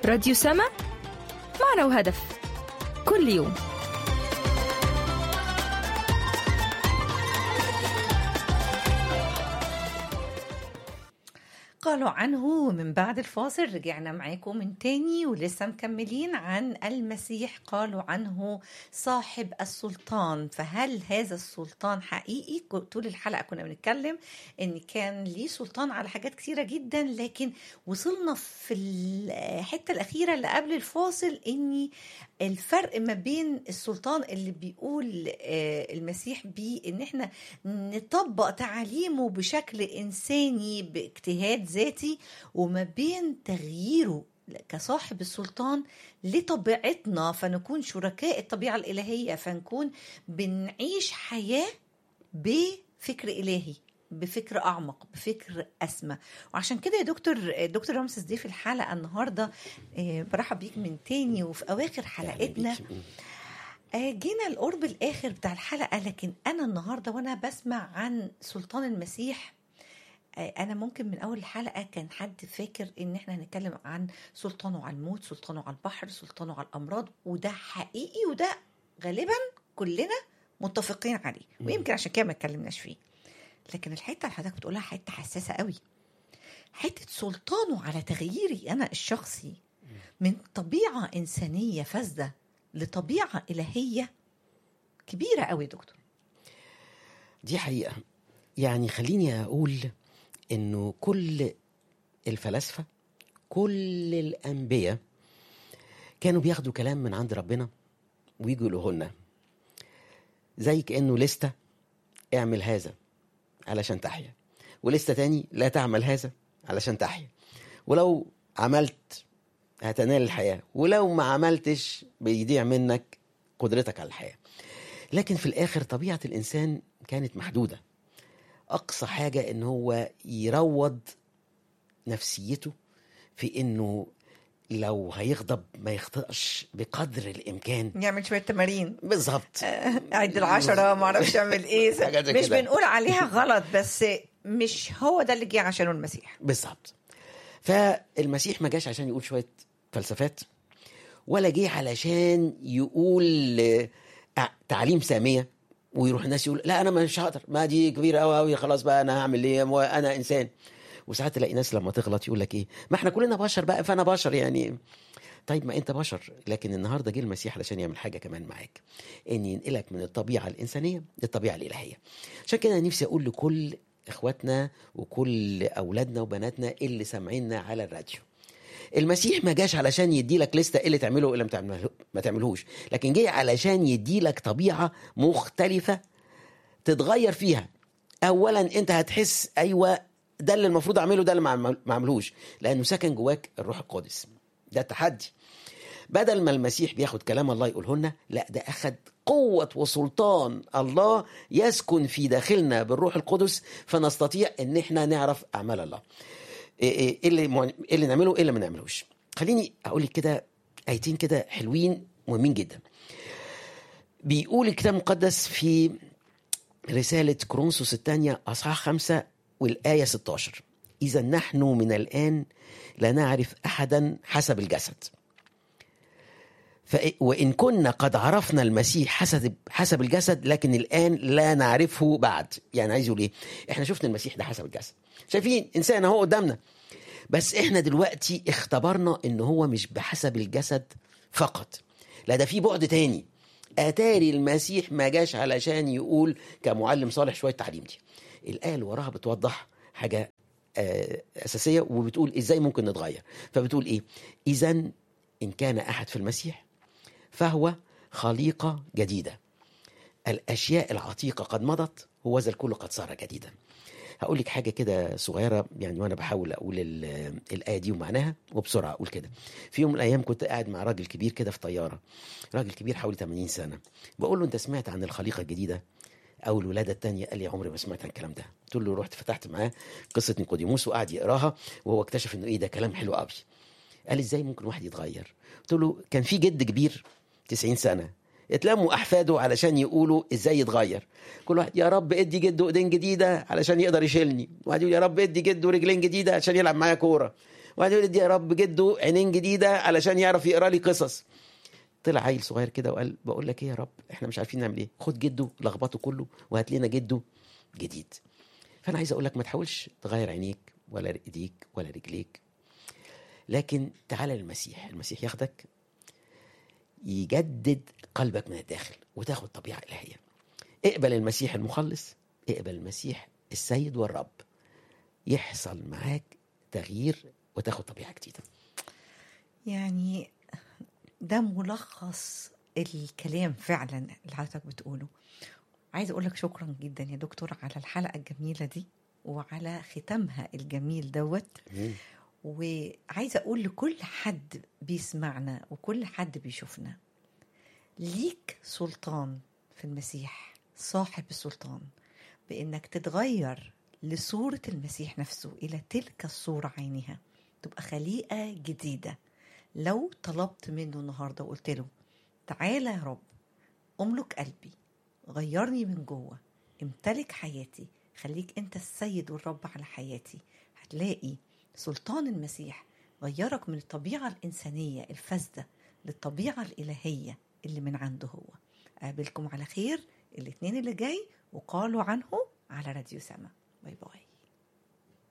راديو سما معنا وهدف كل يوم قالوا عنه من بعد الفاصل رجعنا معاكم من تاني ولسه مكملين عن المسيح قالوا عنه صاحب السلطان فهل هذا السلطان حقيقي طول الحلقة كنا بنتكلم ان كان ليه سلطان على حاجات كتيرة جدا لكن وصلنا في الحتة الأخيرة اللي قبل الفاصل ان الفرق ما بين السلطان اللي بيقول المسيح بيه ان احنا نطبق تعاليمه بشكل انساني باجتهاد ذاتي وما بين تغييره كصاحب السلطان لطبيعتنا فنكون شركاء الطبيعة الإلهية فنكون بنعيش حياة بفكر إلهي بفكر اعمق بفكر اسمى وعشان كده يا دكتور دكتور رامسيس دي في الحلقه النهارده برحب بيك من تاني وفي اواخر حلقتنا جينا القرب الاخر بتاع الحلقه لكن انا النهارده وانا بسمع عن سلطان المسيح انا ممكن من اول الحلقه كان حد فاكر ان احنا هنتكلم عن سلطانه على الموت سلطانه على البحر سلطانه على الامراض وده حقيقي وده غالبا كلنا متفقين عليه ويمكن عشان كده ما اتكلمناش فيه لكن الحته اللي حضرتك بتقولها حته حساسه قوي حته سلطانه على تغييري انا الشخصي من طبيعه انسانيه فاسده لطبيعه الهيه كبيره قوي دكتور دي حقيقه يعني خليني اقول انه كل الفلاسفه كل الانبياء كانوا بياخدوا كلام من عند ربنا ويجوا يقولوه لنا زي كانه لسته اعمل هذا علشان تحيا ولسه تاني لا تعمل هذا علشان تحيا ولو عملت هتنال الحياة ولو ما عملتش بيضيع منك قدرتك على الحياة لكن في الآخر طبيعة الإنسان كانت محدودة أقصى حاجة إن هو يروض نفسيته في إنه لو هيغضب ما يخطئش بقدر الامكان يعمل شويه تمارين بالظبط عد العشره ما اعرفش اعمل ايه مش بنقول عليها غلط بس مش هو ده اللي جه عشانه المسيح بالظبط فالمسيح ما جاش عشان يقول شويه فلسفات ولا جه علشان يقول تعليم ساميه ويروح الناس يقول لا انا مش هقدر ما دي كبيره قوي قوي خلاص بقى انا هعمل ايه انا انسان وساعات تلاقي ناس لما تغلط يقول لك ايه ما احنا كلنا بشر بقى فانا بشر يعني طيب ما انت بشر لكن النهارده جه المسيح علشان يعمل حاجه كمان معاك ان ينقلك من الطبيعه الانسانيه للطبيعه الالهيه عشان كده نفسي اقول لكل اخواتنا وكل اولادنا وبناتنا اللي سامعيننا على الراديو المسيح ما جاش علشان يدي لك لسته ايه اللي تعمله وايه اللي ما تعملهوش لكن جه علشان يدي لك طبيعه مختلفه تتغير فيها اولا انت هتحس ايوه ده اللي المفروض اعمله ده اللي ما اعملهوش لانه سكن جواك الروح القدس ده التحدي بدل ما المسيح بياخد كلام الله يقوله لنا لا ده اخد قوة وسلطان الله يسكن في داخلنا بالروح القدس فنستطيع ان احنا نعرف اعمال الله ايه اللي ايه اللي نعمله ايه اللي ما نعملوش خليني اقول لك كده ايتين كده حلوين مهمين جدا بيقول الكتاب المقدس في رسالة كرونسوس الثانية أصحاح خمسة والآية 16 إذا نحن من الآن لا نعرف أحدا حسب الجسد وإن كنا قد عرفنا المسيح حسب حسب الجسد لكن الآن لا نعرفه بعد يعني عايز يقول إيه إحنا شفنا المسيح ده حسب الجسد شايفين إنسان أهو قدامنا بس إحنا دلوقتي اختبرنا إن هو مش بحسب الجسد فقط لا ده في بعد تاني اتاري المسيح ما جاش علشان يقول كمعلم صالح شويه تعليم دي الايه اللي وراها بتوضح حاجه اساسيه وبتقول ازاي ممكن نتغير فبتقول ايه اذا ان كان احد في المسيح فهو خليقه جديده الاشياء العتيقه قد مضت هو ذا الكل قد صار جديدا هقول لك حاجه كده صغيره يعني وانا بحاول اقول الايه دي ومعناها وبسرعه اقول كده في يوم من الايام كنت قاعد مع راجل كبير كده في طياره راجل كبير حوالي 80 سنه بقول له انت سمعت عن الخليقه الجديده او الولاده الثانيه قال لي عمري ما سمعت عن الكلام ده قلت له رحت فتحت معاه قصه نيقوديموس وقعد يقراها وهو اكتشف انه ايه ده كلام حلو قوي قال ازاي ممكن واحد يتغير قلت له كان في جد كبير 90 سنه اتلموا احفاده علشان يقولوا ازاي يتغير كل واحد يا رب ادي جده ايدين جديده علشان يقدر يشيلني واحد يقول يا رب ادي جده رجلين جديده عشان يلعب معايا كوره وبعدين يقول ادي يا رب جده عينين جديده علشان يعرف يقرا لي قصص طلع عيل صغير كده وقال بقول لك ايه يا رب احنا مش عارفين نعمل ايه خد جده لخبطه كله وهات لنا جده جديد فانا عايز اقول لك ما تحاولش تغير عينيك ولا ايديك ولا رجليك لكن تعالى للمسيح المسيح ياخدك يجدد قلبك من الداخل وتاخد طبيعه الهيه اقبل المسيح المخلص اقبل المسيح السيد والرب يحصل معاك تغيير وتاخد طبيعه جديده يعني ده ملخص الكلام فعلا اللي حضرتك بتقوله عايزه اقول لك شكرا جدا يا دكتور على الحلقه الجميله دي وعلى ختامها الجميل دوت مم. وعايزه اقول لكل حد بيسمعنا وكل حد بيشوفنا ليك سلطان في المسيح صاحب السلطان بانك تتغير لصوره المسيح نفسه الى تلك الصوره عينها تبقى خليقه جديده لو طلبت منه النهارده وقلت له تعالى يا رب املك قلبي غيرني من جوه امتلك حياتي خليك انت السيد والرب على حياتي هتلاقي سلطان المسيح غيرك من الطبيعة الإنسانية الفاسدة للطبيعة الإلهية اللي من عنده هو أقابلكم على خير الاثنين اللي جاي وقالوا عنه على راديو سما باي باي